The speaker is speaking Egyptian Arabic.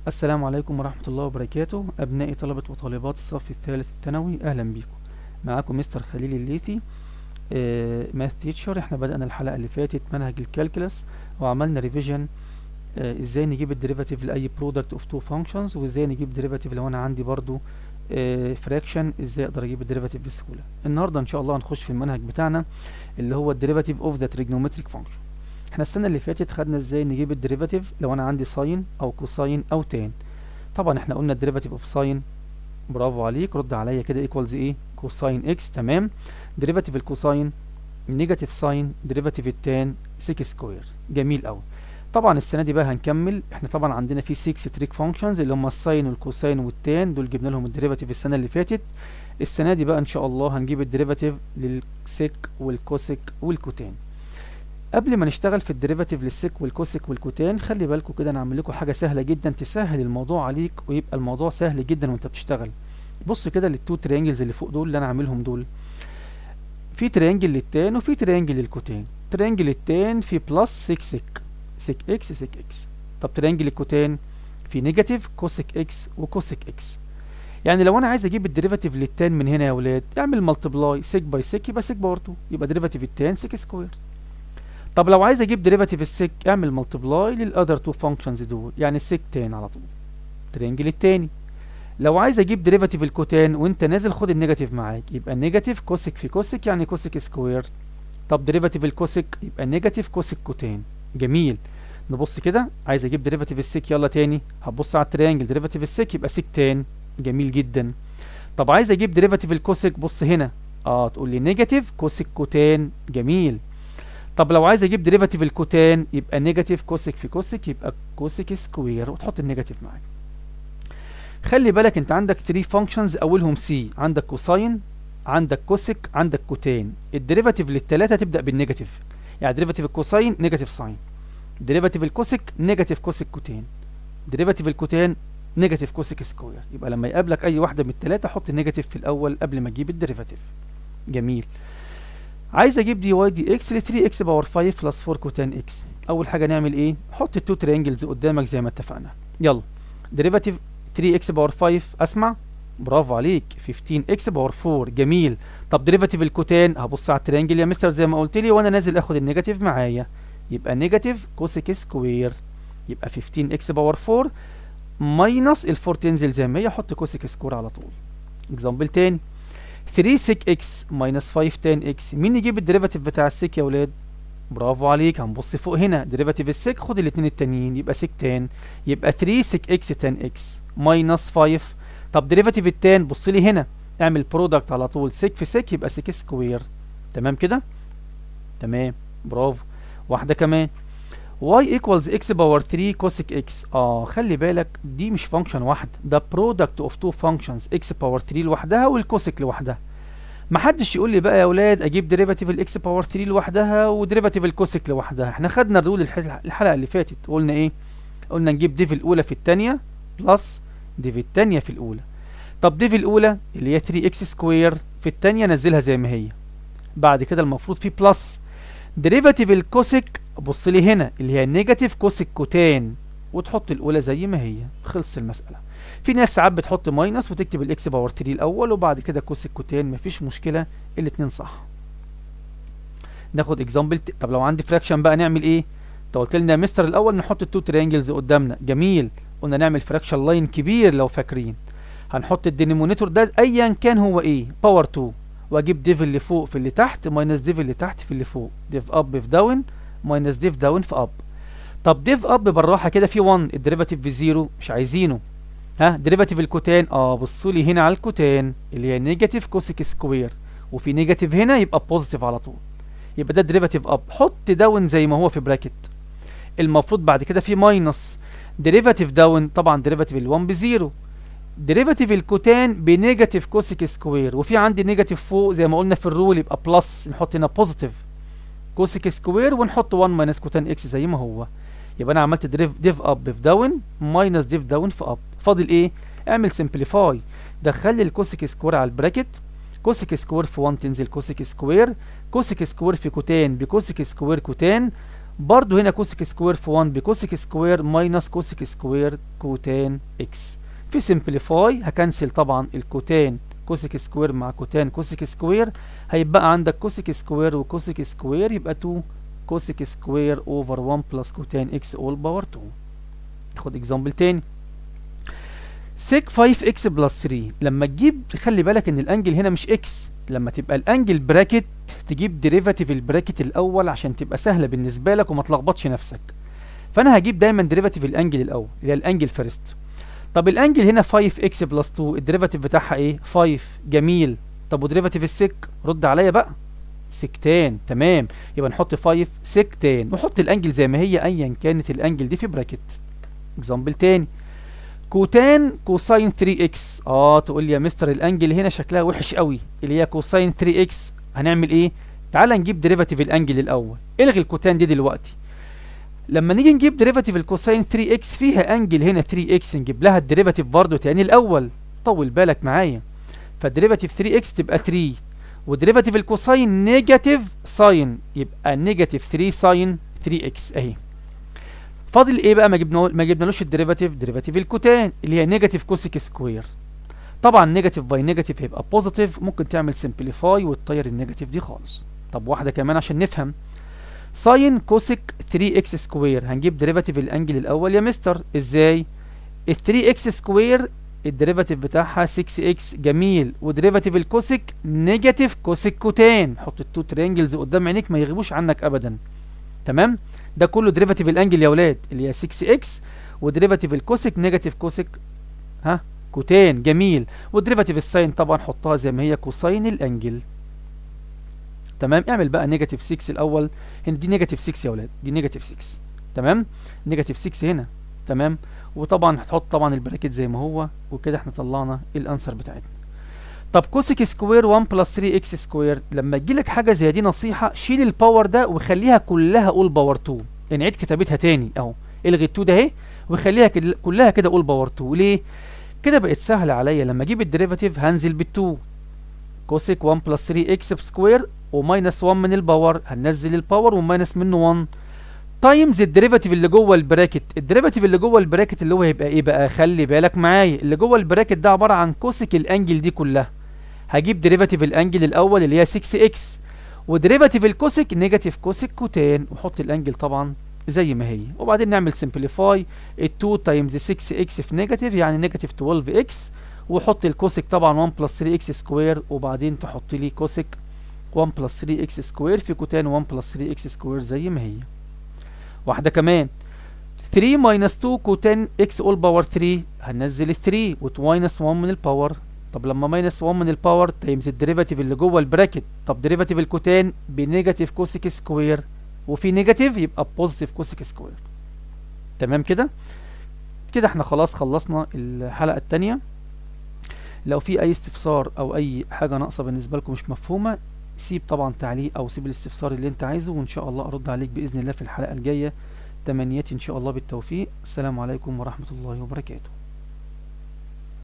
السلام عليكم ورحمة الله وبركاته أبنائي طلبة وطالبات الصف الثالث الثانوي أهلا بيكم معاكم مستر خليل الليثي ماث تيتشر احنا بدأنا الحلقة اللي فاتت منهج الكالكولس وعملنا ريفيجن آه ازاي نجيب الديريفاتيف لأي برودكت اوف تو فانكشنز وازاي نجيب ديريفاتيف لو انا عندي برضو فراكشن ازاي اقدر اجيب الديريفاتيف بسهولة النهاردة ان شاء الله هنخش في المنهج بتاعنا اللي هو الديريفاتيف اوف ذا تريجنومتريك فانكشن احنا السنة اللي فاتت خدنا ازاي نجيب الديريفاتيف لو انا عندي ساين او كوساين او تان طبعا احنا قلنا الديريفاتيف اوف ساين برافو عليك رد عليا كده ايكوالز ايه كوساين اكس تمام ديريفاتيف الكوساين نيجاتيف ساين ديريفاتيف التان سيك سكوير جميل قوي طبعا السنه دي بقى هنكمل احنا طبعا عندنا في 6 تريك فانكشنز اللي هم الساين والكوساين والتان دول جبنا لهم الديريفاتيف السنه اللي فاتت السنه دي بقى ان شاء الله هنجيب الديريفاتيف للسيك والكوسيك والكوتان قبل ما نشتغل في الديريفاتيف للسيك والكوسيك والكوتان خلي بالكم كده انا اعمل لكم حاجه سهله جدا تسهل الموضوع عليك ويبقى الموضوع سهل جدا وانت بتشتغل بص كده للتو تريانجلز اللي فوق دول اللي انا عاملهم دول في تريانجل للتان وفي تريانجل للكوتان تريانجل التان في بلس 6 سيك سيك اكس سيك اكس طب تريانجل الكوتان في نيجاتيف كوسيك اكس وكوسيك اكس يعني لو انا عايز اجيب الديريفاتيف للتان من هنا يا ولاد اعمل ملتبلاي سيك باي سيك يبقى سيك باور 2 يبقى ديريفاتيف التان سيك سكوير طب لو عايز اجيب ديريفاتيف السيك اعمل ملتبلاي للاذر تو فانكشنز دول يعني السيك تان على طول ترينجل التاني لو عايز اجيب ديريفاتيف الكوتان وانت نازل خد النيجاتيف معاك يبقى نيجاتيف كوسيك في كوسيك يعني كوسيك سكوير طب ديريفاتيف الكوسيك يبقى نيجاتيف كوسيك كوتان جميل نبص كده عايز اجيب ديريفاتيف السيك يلا تاني هتبص على التريانجل ديريفاتيف السيك يبقى سيك تان جميل جدا طب عايز اجيب ديريفاتيف الكوسيك بص هنا اه تقول لي نيجاتيف كوسيك كوتان جميل طب لو عايز اجيب ديريفاتيف الكوتان يبقى نيجاتيف كوسيك في كوسيك يبقى كوسيك سكوير وتحط النيجاتيف معاك خلي بالك انت عندك 3 فانكشنز اولهم سي عندك كوساين عندك كوسيك عندك كوتان الديريفاتيف للثلاثه تبدا بالنيجاتيف يعني ديريفاتيف الكوساين نيجاتيف ساين ديريفاتيف الكوسيك نيجاتيف كوسيك كوتان ديريفاتيف الكوتان نيجاتيف كوسيك سكوير يبقى لما يقابلك اي واحده من الثلاثه حط النيجاتيف في الاول قبل ما تجيب الديريفاتيف جميل عايز اجيب دي واي دي اكس ل 3 اكس باور 5 بلس 4 كوتان اكس اول حاجه نعمل ايه حط التو ترينجلز قدامك زي ما اتفقنا يلا ديريفاتيف 3 اكس باور 5 اسمع برافو عليك 15 اكس باور 4 جميل طب ديريفاتيف الكوتان هبص على الترينجل يا مستر زي ما قلت لي وانا نازل اخد النيجاتيف معايا يبقى نيجاتيف كوسيك سكوير يبقى 15 اكس باور 4 ماينس ال 4 تنزل زي ما هي حط كوسيك سكوير على طول اكزامبل تاني 3 سيك اكس ماينس 5 تان اكس مين يجيب الديريفاتيف بتاع السيك يا ولاد برافو عليك هنبص فوق هنا ديريفاتيف السيك خد الاثنين التانيين يبقى سيك تان يبقى 3 سيك اكس تان اكس ماينس 5 طب ديريفاتيف التان بص لي هنا اعمل برودكت على طول سيك في سيك يبقى سيك سكوير تمام كده تمام برافو واحده كمان y equals x باور 3 كوسيك x اه خلي بالك دي مش فانكشن واحده ده برودكت اوف تو فانكشنز x باور 3 لوحدها والكوسيك لوحدها محدش يقول لي بقى يا اولاد اجيب ديريفاتيف الاكس باور 3 لوحدها وديريفاتيف الكوسيك لوحدها احنا خدنا الرول الحلقه اللي فاتت قلنا ايه قلنا نجيب ديف الاولى في الثانيه بلس ديف الثانيه في الاولى طب ديف الاولى اللي هي 3 اكس سكوير في الثانيه نزلها زي ما هي بعد كده المفروض في بلس ديريفاتيف الكوسيك بص لي هنا اللي هي نيجاتيف كوسيك كوتان وتحط الاولى زي ما هي خلصت المساله في ناس ساعات بتحط ماينس وتكتب الاكس باور 3 الاول وبعد كده كوسيك كوتان مفيش مشكله الاثنين صح ناخد اكزامبل ت... طب لو عندي فراكشن بقى نعمل ايه انت قلت لنا يا مستر الاول نحط التو تريانجلز قدامنا جميل قلنا نعمل فراكشن لاين كبير لو فاكرين هنحط الدينيمونيتور ده ايا كان هو ايه باور 2 واجيب ديف اللي فوق في اللي تحت ماينس ديف اللي تحت في اللي فوق ديف اب في داون ماينس ديف داون في اب طب ديف اب بالراحه كده في 1 الديريفاتيف بزيرو مش عايزينه ها ديريفاتيف الكوتان اه بصوا لي هنا على الكوتان اللي هي نيجاتيف كوسيك سكوير وفي نيجاتيف هنا يبقى بوزيتيف على طول يبقى ده ديريفاتيف اب حط داون زي ما هو في براكت المفروض بعد كده في ماينس ديريفاتيف داون طبعا ديريفاتيف ال1 بزيرو ديريفاتيف الكوتان بنيجاتيف كوسيك سكوير وفي عندي نيجاتيف فوق زي ما قلنا في الرول يبقى بلس نحط هنا بوزيتيف كوسيك سكوير ونحط 1 ماينس كوتان اكس زي ما هو يبقى انا عملت ديف ديف اب في داون ماينس ديف داون في اب فاضل ايه اعمل سمبليفاي دخل لي الكوسيك سكوير على البراكت كوسيك سكوير في 1 تنزل كوسيك سكوير كوسيك سكوير في كوتان بكوسيك سكوير كوتان برضو هنا كوسيك سكوير في 1 بكوسيك سكوير ماينس كوسيك سكوير كوتان اكس في سمبليفاي هكنسل طبعا الكوتان كوسيك سكوير مع كوتان كوسيك سكوير هيبقى عندك كوسيك سكوير وكوسيك سكوير يبقى 2 كوسيك سكوير اوفر 1 بلس كوتان اكس اول باور 2 ناخد اكزامبل تاني سيك 5 اكس بلس 3 لما تجيب خلي بالك ان الانجل هنا مش اكس لما تبقى الانجل براكت تجيب ديريفاتيف البراكت الاول عشان تبقى سهله بالنسبه لك وما تلخبطش نفسك فانا هجيب دايما ديريفاتيف الانجل الاول اللي هي الانجل فيرست طب الانجل هنا 5 اكس بلس 2 الديريفاتيف بتاعها ايه 5 جميل طب وديريفاتيف السك رد عليا بقى سكتان تمام يبقى نحط 5 سكتان وحط الانجل زي ما هي ايا كانت الانجل دي في براكت اكزامبل تاني كوتان كوساين 3 اكس اه تقول لي يا مستر الانجل هنا شكلها وحش قوي اللي هي كوساين 3 اكس هنعمل ايه تعال نجيب ديريفاتيف الانجل الاول الغي الكوتان دي دلوقتي لما نيجي نجيب ديريفاتيف الكوساين 3 اكس فيها انجل هنا 3 اكس نجيب لها الديريفاتيف برضو تاني الاول طول بالك معايا فالديريفاتيف 3 اكس تبقى 3 وديريفاتيف الكوساين نيجاتيف ساين يبقى نيجاتيف 3 ساين 3 اكس اهي فاضل ايه بقى ما جبنا ما جبنالوش الديريفاتيف ديريفاتيف الكوتان اللي هي نيجاتيف كوسيك سكوير طبعا نيجاتيف باي نيجاتيف هيبقى بوزيتيف ممكن تعمل سمبليفاي وتطير النيجاتيف دي خالص طب واحده كمان عشان نفهم ساين كوسيك 3 اكس سكوير هنجيب ديريفاتيف الانجل الاول يا مستر ازاي ال 3 اكس سكوير الديريفاتيف بتاعها 6 اكس جميل وديريفاتيف الكوسيك نيجاتيف كوسيك كوتان حط التو ترينجلز قدام عينيك ما يغيبوش عنك ابدا تمام ده كله ديريفاتيف الانجل يا اولاد اللي هي 6 اكس وديريفاتيف الكوسيك نيجاتيف كوسيك ها كوتان جميل وديريفاتيف الساين طبعا حطها زي ما هي كوساين الانجل تمام اعمل بقى نيجاتيف 6 الاول هنا دي نيجاتيف 6 يا اولاد دي نيجاتيف 6 تمام نيجاتيف 6 هنا تمام وطبعا هتحط طبعا البراكت زي ما هو وكده احنا طلعنا الانسر بتاعتنا طب كوسيك سكوير 1 بلس 3 اكس سكوير لما تجيلك حاجه زي دي نصيحه شيل الباور ده وخليها كلها اول باور 2 يعني عيد كتابتها تاني اهو الغي ال 2 ده اهي وخليها كل- كلها كده اول باور 2 ليه كده بقت سهله عليا لما اجيب الديريفاتيف هنزل بال2 كوسيك 1 بلس 3 اكس بسكوير وماينس 1 من الباور هننزل الباور وماينس منه 1 تايمز الديريفاتيف اللي جوه البراكت الديريفاتيف اللي جوه البراكت اللي هو هيبقى ايه بقى خلي بالك معايا اللي جوه البراكت ده عباره عن كوسيك الانجل دي كلها هجيب ديريفاتيف الانجل الاول اللي هي 6 اكس وديريفاتيف الكوسيك نيجاتيف كوسيك كوتان وحط الانجل طبعا زي ما هي وبعدين نعمل سمبليفاي ال 2 تايمز 6 اكس في نيجاتيف يعني نيجاتيف 12 اكس وحط الكوسيك طبعا 1 بلس 3 اكس سكوير وبعدين تحط لي كوسيك 1 بلس 3 اكس سكوير في كوتان 1 بلس 3 اكس سكوير زي ما هي واحده كمان 3 ماينس 2 كوتان اكس اول باور 3 هننزل ال 3 وماينس 1 من الباور طب لما ماينس 1 من الباور تايمز الديريفاتيف اللي جوه البراكت طب ديريفاتيف الكوتان بنيجاتيف كوسيك سكوير وفي نيجاتيف يبقى بوزيتيف كوسيك سكوير تمام كده كده احنا خلاص خلصنا الحلقه الثانيه لو في اي استفسار او اي حاجه ناقصه بالنسبه لكم مش مفهومه سيب طبعا تعليق او سيب الاستفسار اللي انت عايزه وان شاء الله ارد عليك باذن الله في الحلقه الجايه تمنياتي ان شاء الله بالتوفيق السلام عليكم ورحمه الله وبركاته